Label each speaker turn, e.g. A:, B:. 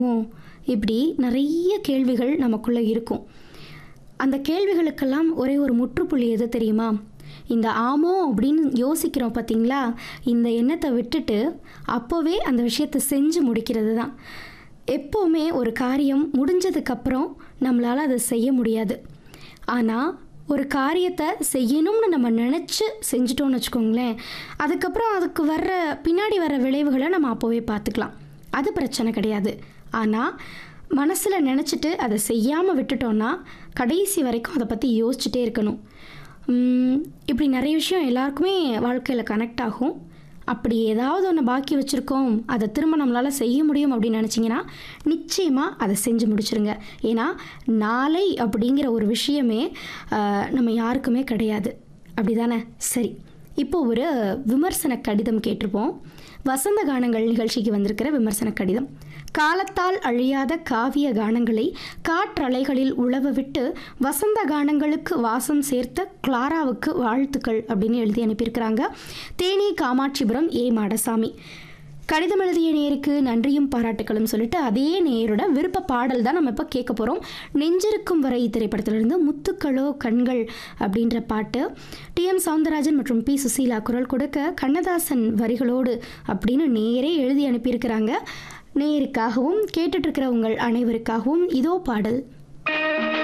A: ஓ இப்படி நிறைய கேள்விகள் நமக்குள்ளே இருக்கும் அந்த கேள்விகளுக்கெல்லாம் ஒரே ஒரு முற்றுப்புள்ளி எது தெரியுமா இந்த ஆமோ அப்படின்னு யோசிக்கிறோம் பார்த்தீங்களா இந்த எண்ணத்தை விட்டுட்டு அப்போவே அந்த விஷயத்தை செஞ்சு முடிக்கிறது தான் எப்போவுமே ஒரு காரியம் முடிஞ்சதுக்கப்புறம் நம்மளால் அதை செய்ய முடியாது ஆனால் ஒரு காரியத்தை செய்யணும்னு நம்ம நினச்சி செஞ்சிட்டோம்னு வச்சுக்கோங்களேன் அதுக்கப்புறம் அதுக்கு வர்ற பின்னாடி வர விளைவுகளை நம்ம அப்போவே பார்த்துக்கலாம் அது பிரச்சனை கிடையாது ஆனால் மனசில் நினச்சிட்டு அதை செய்யாமல் விட்டுட்டோன்னா கடைசி வரைக்கும் அதை பற்றி யோசிச்சுட்டே இருக்கணும் உம், இப்படி நிறைய விஷயம் எல்லாருக்குமே வாழ்க்கையில் கனெக்ட் ஆகும் அப்படி ஏதாவது ஒன்று பாக்கி வச்சுருக்கோம் அதை திரும்ப நம்மளால் செய்ய முடியும் அப்படின்னு நினச்சிங்கன்னா நிச்சயமாக அதை செஞ்சு முடிச்சிருங்க ஏன்னா நாளை அப்படிங்கிற ஒரு விஷயமே ஆஹ், நம்ம யாருக்குமே கிடையாது அப்படி தானே சரி இப்போ ஒரு விமர்சன கடிதம் கேட்டிருப்போம் வசந்த கானங்கள் நிகழ்ச்சிக்கு வந்திருக்கிற விமர்சன கடிதம் காலத்தால் அழியாத காவிய கானங்களை காற்றலைகளில் உழவ விட்டு வசந்த கானங்களுக்கு வாசம் சேர்த்த கிளாராவுக்கு வாழ்த்துக்கள் அப்படின்னு எழுதி அனுப்பியிருக்கிறாங்க தேனி காமாட்சிபுரம் ஏ மாடசாமி கடிதம் எழுதிய நேருக்கு நன்றியும் பாராட்டுகளும் சொல்லிட்டு அதே நேயரோட விருப்ப பாடல் தான் நம்ம இப்போ கேட்க போகிறோம் நெஞ்சிருக்கும் வரை திரைப்படத்திலிருந்து முத்துக்களோ கண்கள் அப்படின்ற பாட்டு டிஎம் சவுந்தரராஜன் மற்றும் பி சுசீலா குரல் கொடுக்க கண்ணதாசன் வரிகளோடு அப்படின்னு நேரே எழுதி அனுப்பியிருக்கிறாங்க நேயருக்காகவும் கேட்டுட்டு இருக்கிற உங்கள் அனைவருக்காகவும் இதோ பாடல்